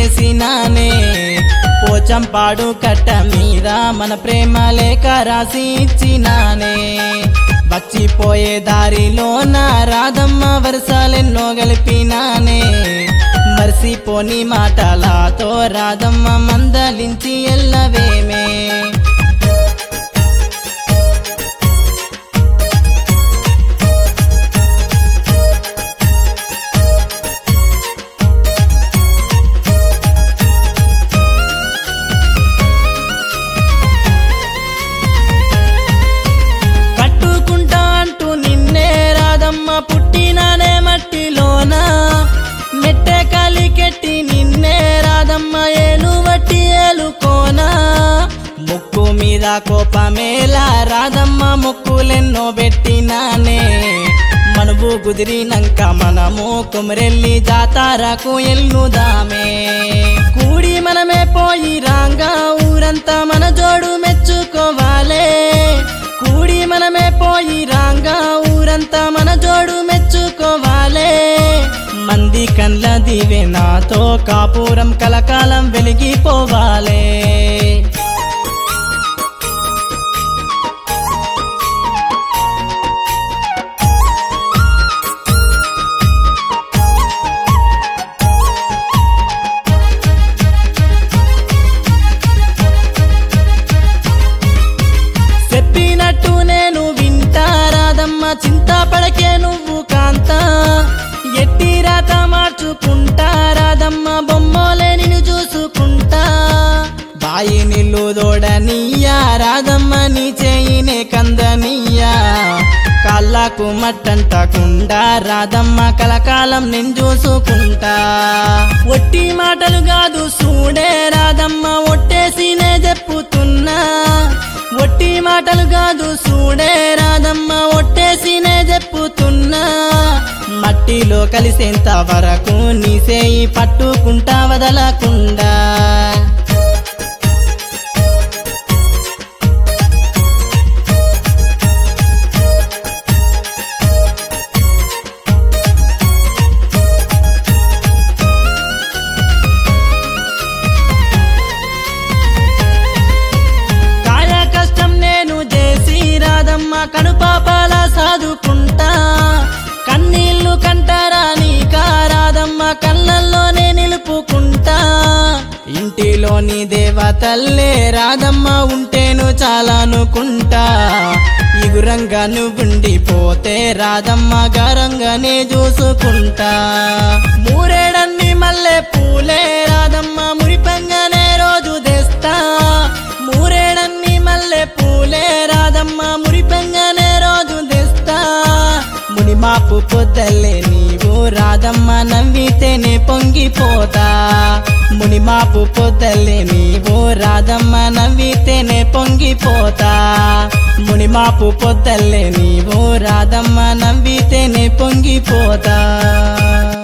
చేసినానే పోచంపాడు కట్ట మీద మన ప్రేమ లేఖ రాసి ఇచ్చినానే వచ్చిపోయే దారిలో నా రాధమ్మ వరసాలెన్నో గలిపినానే మర్సిపోని మాటలతో రాధమ్మ మందలించి ఎల్లవేమే కట్టుకుంటా అంటూ నిన్నే రాదమ్మ పుట్టినానే మట్టిలోన మెట్టె కలికెట్టి నిన్నే రాదమ్మ ఏలు వట్టి ఏలుకోనా ముక్కు మీద కోపమేలా రాదమ్మ ముక్కులెన్నో పెట్టినానే మనువు కుదిరినంక మనము కుమరెల్లి జాతారకు ఎల్లుదామే కూడి మనమే పోయి రాంగా ఊరంతా మన జోడు మెచ్చుకోవాలే కూడి మనమే పోయి రాంగా ఊరంతా మన జోడు మెచ్చుకోవాలే మంది కండ్ల దివే నాతో కాపురం కలకాలం వెలిగిపోవాలే చెప్పినట్టు నేను వింటా రాదమ్మ చింతపడకే నువ్వు కాంత ఎట్టి రాత మార్చుకుంటా రాదమ్మ బొమ్మలే నిన్ను చూసుకుంటా బాయి నిల్లు దోడనీయా రాదమ్మ నీ చేయినే కందనీయా కాళ్ళకు మట్టంటకుండా రాదమ్మ కలకాలం నేను చూసుకుంటా ఒట్టి మాటలు కాదు చూడే రాదమ్మ ఒట్టేసినే చెప్పుతున్నా ఒట్టి మాటలు కాదు చూడే రాదమ్మ ఒట్టేసినే చెప్పుతున్నా మట్టిలో కలిసేంత వరకు నీ సేయి పట్టుకుంటా వదలకుండా కాయ కష్టం నేను చేసి రాదమ్మ కనుపాపాల సాదుకుంటా కన్నీళ్లు కంటారాని కారాదమ్మ కళ్ళల్లోనే నిలుపుకుంటా ఇంటిలోని దేవతల్లే రాదమ్మ ఉంటేను చాలా అనుకుంటా ఇగురంగా నువ్వుండిపోతే రాదమ్మ గారంగానే చూసుకుంటా మూరేడన్ని మల్లె పూలే రాదమ్మ మురిపంగానే రోజు తెస్తా మూరేడన్ని మల్లె పూలే రాదమ్మ మురిపంగానే రోజు తెస్తా మునిమాపు పొద్దల్లే నీవు రాదమ్మ నవ్వితేనే పొంగిపోతా మునిమాపు పొద్దల్లే నీవు రాదమ్మ నవ్వితేనే పొంగిపోతా మునిమాపు పొద్దల్లే నీవు రాదమ్మ నవ్వితేనే పొంగిపోతా